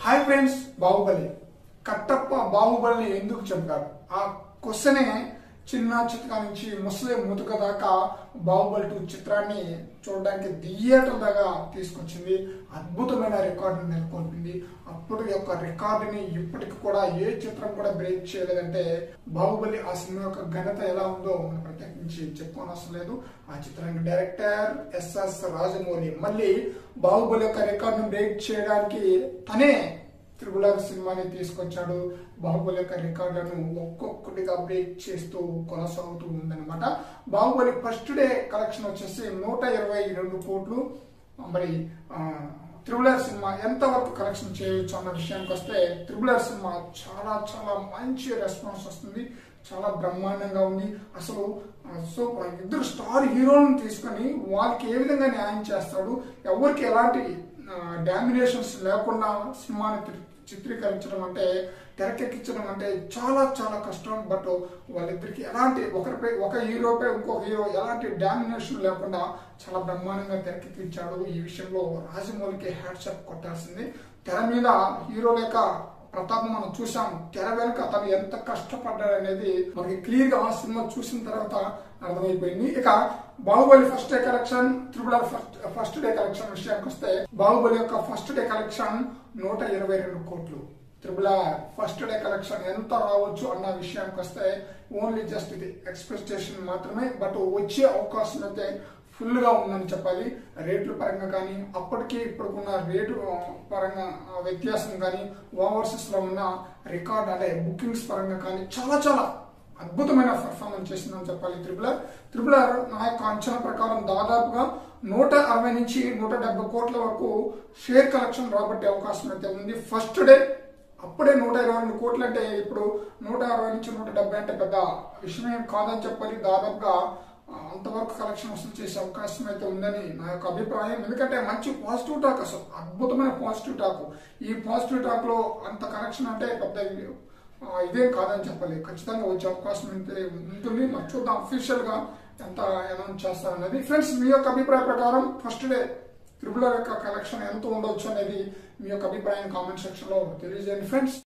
hi friends Baahubali Kattappa బాహుబలిని ఎందుకు చంపారు ఆ క్వశ్చనే చిన్న చిత్ర నుంచి ముస్లిం ముతుక దాకా బాహుబలి టూ చిత్రాన్ని చూడడానికి థియేటర్ దాకా తీసుకొచ్చింది అద్భుతమైన రికార్డుని నెలకొల్పింది అప్పుడు యొక్క రికార్డుని ఇప్పటికి కూడా ఏ చిత్రం కూడా బ్రేక్ చేయలేదంటే బాహుబలి ఆ సినిమా యొక్క ఘనత ఎలా ఉందో మనం ప్రత్యేకించి చెప్పుకోనవసరం లేదు ఆ చిత్రానికి డైరెక్టర్ ఎస్ఎస్ రాజమౌళి మళ్ళీ బాహుబలి యొక్క రికార్డును బ్రేక్ చేయడానికి తనే త్రిబుల్ ఆర్ సినిమాని తీసుకొచ్చాడు బాహుబలి యొక్క రికార్డులను ఒక్కొక్కటిగా బ్రేక్ చేస్తూ కొనసాగుతూ ఉందన్నమాట బాహుబలి ఫస్ట్ డే కలెక్షన్ వచ్చేసి నూట ఇరవై రెండు కోట్లు మరి త్రిబుల్ ఆర్ సినిమా ఎంతవరకు కలెక్షన్ చేయొచ్చు అన్న విషయానికి వస్తే త్రిబుల్ ఆర్ సినిమా చాలా చాలా మంచి రెస్పాన్స్ వస్తుంది చాలా బ్రహ్మాండంగా ఉంది అసలు సో ఇద్దరు స్టార్ హీరోలను తీసుకొని వాళ్ళకి ఏ విధంగా న్యాయం చేస్తాడు ఎవరికి ఎలాంటి డామినేషన్స్ లేకుండా సినిమాని చి- చిత్రీకరించడం అంటే తెరకెక్కించడం అంటే చాలా చాలా కష్టం బట్ వాళ్ళిద్దరికి ఎలాంటి ఒకరిపై ఒక హీరోపై ఇంకో హీరో ఎలాంటి డామినేషన్ లేకుండా చాలా బ్రహ్మాండంగా తెరకెక్కించాడు ఈ విషయంలో రాజమౌళికి హ్యాట్సప్ కొట్టాల్సింది తెర మీద హీరో లేక ప్రతాపం మనం చూసాం తెర వెనుక అతను ఎంత కష్టపడ్డాడు అనేది మనకి క్లియర్ గా ఆ సినిమా చూసిన తర్వాత అర్థమైపోయింది ఇక Baahubali first day collection triple first first day collection విషయానికి వస్తే బాహుబలి యొక్క ఫస్ట్ డే కలెక్షన్ నూట ఇరవై రెండు కోట్లు త్రిపుల ఫస్ట్ డే కలెక్షన్ ఎంత రావచ్చు అన్న విషయానికి వస్తే ఓన్లీ జస్ట్ ఇది ఎక్స్పెక్టేషన్ మాత్రమే బట్ వచ్చే అవకాశం అయితే ఫుల్ గా ఉందని చెప్పాలి రేట్ల పరంగా కానీ అప్పటికి ఇప్పుడున్న రేటు ఆ, పరంగా ఆ, వ్యత్యాసం కానీ ఓవర్సెస్ లో ఉన్న రికార్డ్ అంటే బుకింగ్స్ పరంగా కానీ చాలా చాలా అద్భుతమైన పర్ఫార్మెన్స్ చేసిందని చెప్పాలి త్రిపులర్ త్రిపులర్ నా యొక్క అంచనా ప్రకారం దాదాపుగా నూట అరవై నుంచి నూట డెబ్బై కోట్ల వరకు షేర్ కలెక్షన్ రాబట్టే అవకాశం అయితే ఉంది ఫస్ట్ డే అప్పుడే నూట ఇరవై రెండు కోట్లు అంటే ఇప్పుడు నూట అరవై నుంచి నూట డెబ్బై అంటే పెద్ద విషయం కాదని చెప్పాలి దాదాపుగా ఆ, అంతవరకు కలెక్షన్ వసూలు చేసే అవకాశం అయితే ఉందని నా యొక్క అభిప్రాయం ఎందుకంటే మంచి పాజిటివ్ టాక్ అసలు అద్భుతమైన పాజిటివ్ టాక్ ఈ పాజిటివ్ టాక్ లో అంత కలెక్షన్ అంటే పెద్ద ఆ, ఇదేం కాదని చెప్పాలి ఖచ్చితంగా వచ్చే అవకాశం అయితే ఉంటుంది మరి చూద్దాం అఫీషియల్ గా ఎంత అనౌన్స్ చేస్తారనేది ఫ్రెండ్స్ మీ యొక్క అభిప్రాయ ప్రకారం ఫస్ట్ డే త్రిపుల యొక్క కలెక్షన్ ఎంత ఉండొచ్చు అనేది మీ యొక్క అభిప్రాయం కామెంట్ సెక్షన్ లో తెలియజేయండి ఫ్రెండ్స్